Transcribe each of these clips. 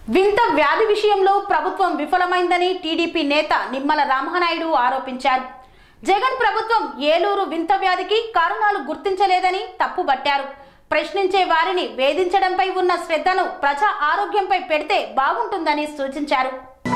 వింత వ్యాధి విషయంలో ప్రభుత్వం విఫలమైందని టీడీపీ నేత నిమ్మల రామనాయుడు ఆరోపించారు జగన్ ప్రభుత్వం ఏలూరు వింత వ్యాధికి కారణాలు గుర్తించలేదని తప్పుబట్టారు ప్రశ్నించే వారిని వేధించడంపై ఉన్న శ్రద్ధను ప్రజా ఆరోగ్యంపై పెడితే బాగుంటుందని సూచించారు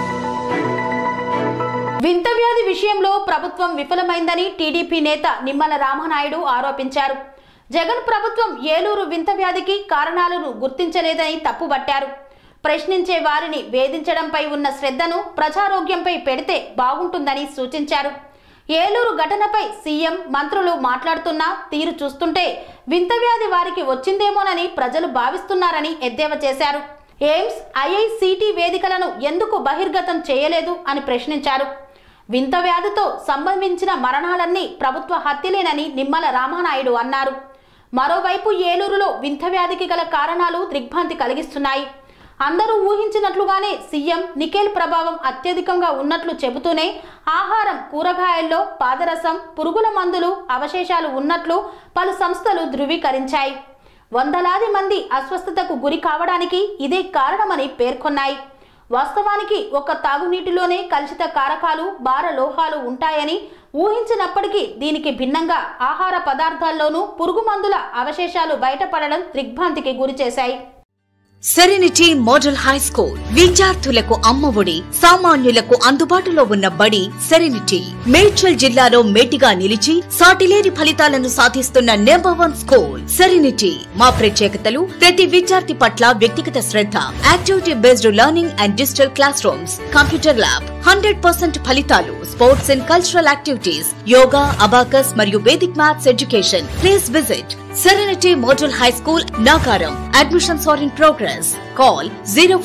వింత వ్యాధి విషయంలో ప్రభుత్వం విఫలమైందని టీడీపీ నేత నిమ్మల రామనాయుడు ఆరోపించారు జగన్ ప్రభుత్వం ఏలూరు వింత వ్యాధికి కారణాలను గుర్తించలేదని తప్పుబట్టారు ప్రశ్నించే వారిని వేధించడంపై ఉన్న శ్రద్ధను ప్రజారోగ్యంపై పెడితే బాగుంటుందని సూచించారు ఏలూరు ఘటనపై సీఎం మంత్రులు మాట్లాడుతున్న తీరు చూస్తుంటే వింత వ్యాధి వారికి వచ్చిందేమోనని ప్రజలు భావిస్తున్నారని ఎద్దేవా చేశారు ఎయిమ్స్ ఐఐసిటి వేదికలను ఎందుకు బహిర్గతం చేయలేదు అని ప్రశ్నించారు వింత వ్యాధితో సంబంధించిన మరణాలన్నీ ప్రభుత్వ హత్యలేనని నిమ్మల రామానాయుడు అన్నారు మరోవైపు ఏలూరులో వింత వ్యాధికి గల కారణాలు దిగ్భ్రాంతి కలిగిస్తున్నాయి అందరూ ఊహించినట్లుగానే సీఎం నికెల్ ప్రభావం అత్యధికంగా ఉన్నట్లు చెబుతూనే ఆహారం కూరగాయల్లో పాదరసం పురుగుల మందులు అవశేషాలు ఉన్నట్లు పలు సంస్థలు ధృవీకరించాయి వందలాది మంది అస్వస్థతకు గురి కావడానికి ఇదే కారణమని పేర్కొన్నాయి వాస్తవానికి ఒక తాగునీటిలోనే కలుషిత కారకాలు భార లోహాలు ఉంటాయని ఊహించినప్పటికీ దీనికి భిన్నంగా ఆహార పదార్థాల్లోనూ పురుగు మందుల అవశేషాలు బయటపడడం దిగ్భ్రాంతికి గురిచేశాయి సెరెనిటీ మోడల్ హై స్కూల్ విద్యార్థులకు అమ్మఒడి సామాన్యులకు అందుబాటులో ఉన్న బడి సెరెనిటీ మేడ్చల్ జిల్లాలో మేటిగా నిలిచి సాటిలేని ఫలితాలను సాధిస్తున్న నెంబర్ వన్ స్కూల్ సెరెనిటీ మా ప్రత్యేకతలు ప్రతి విద్యార్థి పట్ల వ్యక్తిగత శ్రద్ధ activity based learning and digital classrooms computer lab hundred percent ఫలితాలు sports and cultural activities yoga abacus మరియు Vedic maths education please visit Serenity Model High School, Nagaram. Admissions are in progress. Call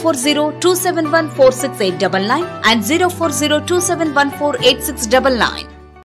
040 and 040